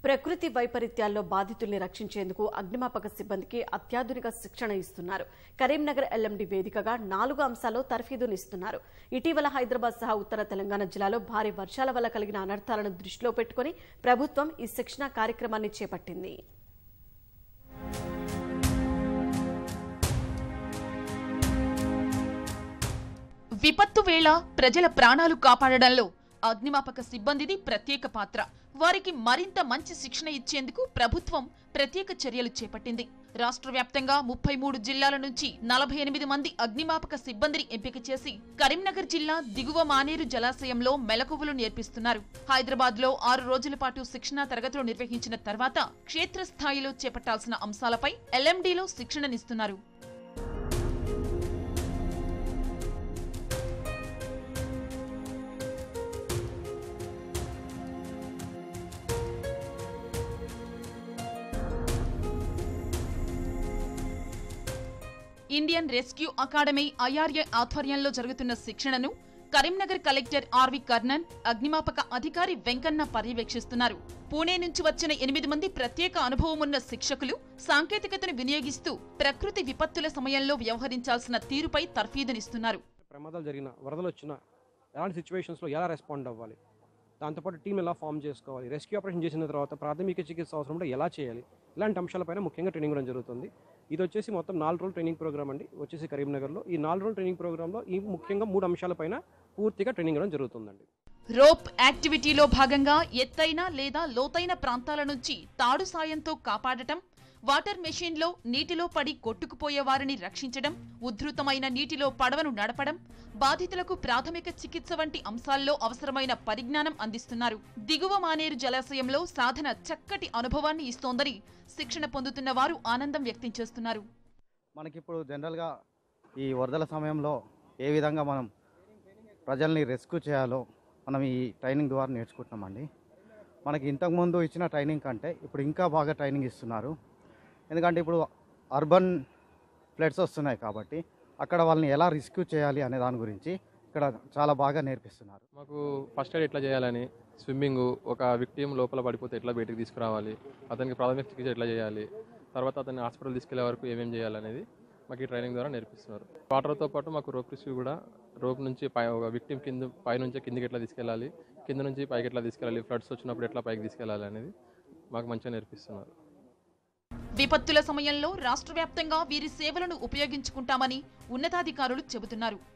ప్రకృతి వైపరీత్యాల్లో బాధితుల్ని రక్షించేందుకు అగ్నిమాపక సిబ్బందికి అత్యాధునిక శిక్షణ ఇస్తున్నారు కరీంనగర్ ఎల్ఎండి వేదికగా నాలుగు అంశాల్లో తర్ఫీదునిస్తున్నారు ఇటీవల హైదరాబాద్ సహా ఉత్తర తెలంగాణ జిల్లాలో భారీ వర్షాల వల్ల కలిగిన అనర్థాలను దృష్టిలో పెట్టుకుని ప్రభుత్వం ఈ శిక్షణ కార్యక్రమాన్ని చేపట్టింది విపత్తు వేళ ప్రజల ప్రాణాలు కాపాడడంలో అగ్నిమాపక సిబ్బందిది ప్రత్యేక పాత్ర వారికి మరింత మంచి శిక్షణ ఇచ్చేందుకు ప్రభుత్వం ప్రత్యేక చర్యలు చేపట్టింది రాష్ట్ర వ్యాప్తంగా ముప్పై మూడు జిల్లాల నుంచి నలభై ఎనిమిది మంది అగ్నిమాపక సిబ్బందిని ఎంపిక చేసి కరీంనగర్ జిల్లా దిగువ మానేరు జలాశయంలో మెలకువలు నేర్పిస్తున్నారు హైదరాబాద్ లో ఆరు రోజుల పాటు శిక్షణా తరగతులు నిర్వహించిన తర్వాత క్షేత్రస్థాయిలో చేపట్టాల్సిన అంశాలపై ఎల్ఎండీలో శిక్షణనిస్తున్నారు ఇండియన్ రెస్క్యూ అకాడమీ ఐఆర్ఏ ఆధ్వర్యంలో జరుగుతున్న శిక్షణను కరీంనగర్ కలెక్టర్ ఆర్వి కర్ణన్ అగ్నిమాపక అధికారి వెంకన్న పర్యవేక్షిస్తున్నారు పూణే నుంచి వచ్చిన ఎనిమిది మంది ప్రత్యేక అనుభవం ఉన్న శిక్షకులు సాంకేతికతను వినియోగిస్తూ ప్రకృతి విపత్తుల సమయంలో వ్యవహరించాల్సిన తీరుపై తర్ఫీదునిస్తున్నారు ప్రమాదాలు జరిగిన వరదలు వచ్చిన ఎలాంటి సిచ్యువేషన్స్లో ఎలా రెస్పాండ్ అవ్వాలి దాంతోపాటు టీం ఎలా ఫామ్ చేసుకోవాలి రెస్క్యూ ఆపరేషన్ చేసిన తర్వాత ప్రాథమిక చికిత్స అవసరంలో ఎలా చేయాలి ఇలాంటి అంశాలపైన ముఖ్యంగా ట్రైనింగ్ ఇవ్వడం జరుగుతుంది ఇది వచ్చేసి మొత్తం నాలుగు రోజులు ట్రైనింగ్ ప్రోగ్రామ్ అండి వచ్చేసి కరీంనగర్లో ఈ నాలుగు రోజుల ట్రైనింగ్ ప్రోగ్రాంలో ఈ ముఖ్యంగా మూడు అంశాలపైన పూర్తిగా ట్రైనింగ్ ఇవ్వడం జరుగుతుందండి రోప్ యాక్టివిటీలో భాగంగా ఎత్తైన లేదా లోతైన ప్రాంతాల నుంచి తాడు సాయంతో కాపాడటం వాటర్ మెషిన్లో నీటిలో పడి కొట్టుకుపోయే వారిని రక్షించడం ఉద్ధృతమైన నీటిలో పడవను నడపడం బాధితులకు ప్రాథమిక చికిత్స వంటి అంశాల్లో అవసరమైన పరిజ్ఞానం అందిస్తున్నారు దిగువ మానేరు జలాశయంలో సాధన చక్కటి అనుభవాన్ని ఇస్తోందని శిక్షణ పొందుతున్న వారు ఆనందం వ్యక్తం చేస్తున్నారు మనకిప్పుడు జనరల్గా ఈ వరదల సమయంలో ఏ విధంగా మనం ప్రజల్ని రెస్క్యూ చేయాలో మనం ఈ ట్రైనింగ్ ద్వారా నేర్చుకుంటున్నామండి మనకి ఇంతకుముందు ఇచ్చిన ట్రైనింగ్ కంటే ఇప్పుడు ఇంకా బాగా ట్రైనింగ్ ఇస్తున్నారు ఎందుకంటే ఇప్పుడు అర్బన్ ఫ్లడ్స్ వస్తున్నాయి కాబట్టి అక్కడ వాళ్ళని ఎలా రెస్క్యూ చేయాలి అనే దాని గురించి ఇక్కడ చాలా బాగా నేర్పిస్తున్నారు మాకు ఫస్ట్ ఎయిడ్ ఎట్లా చేయాలని స్విమ్మింగ్ ఒక విక్టిమ్ లోపల పడిపోతే ఎట్లా బయటకు తీసుకురావాలి అతనికి ప్రాథమిక చికిత్స ఎట్లా చేయాలి తర్వాత అతన్ని హాస్పిటల్ తీసుకెళ్లే వరకు ఏమేం చేయాలనేది మాకు ఈ ట్రైనింగ్ ద్వారా నేర్పిస్తున్నారు వాటర్తో పాటు మాకు రోప్ రిస్క్యూ కూడా రోప్ నుంచి పై ఒక విక్టిమ్ కింద పై నుంచి కిందికి ఎట్లా తీసుకెళ్ళాలి కింద నుంచి పైకి ఎట్లా తీసుకెళ్ళాలి ఫ్లడ్స్ వచ్చినప్పుడు ఎట్లా పైకి తీసుకెళ్ళాలి అనేది మాకు మంచిగా నేర్పిస్తున్నారు విపత్తుల సమయంలో రాష్ట్ర వ్యాప్తంగా వీరి సేవలను ఉపయోగించుకుంటామని ఉన్నతాధికారులు చెబుతున్నారు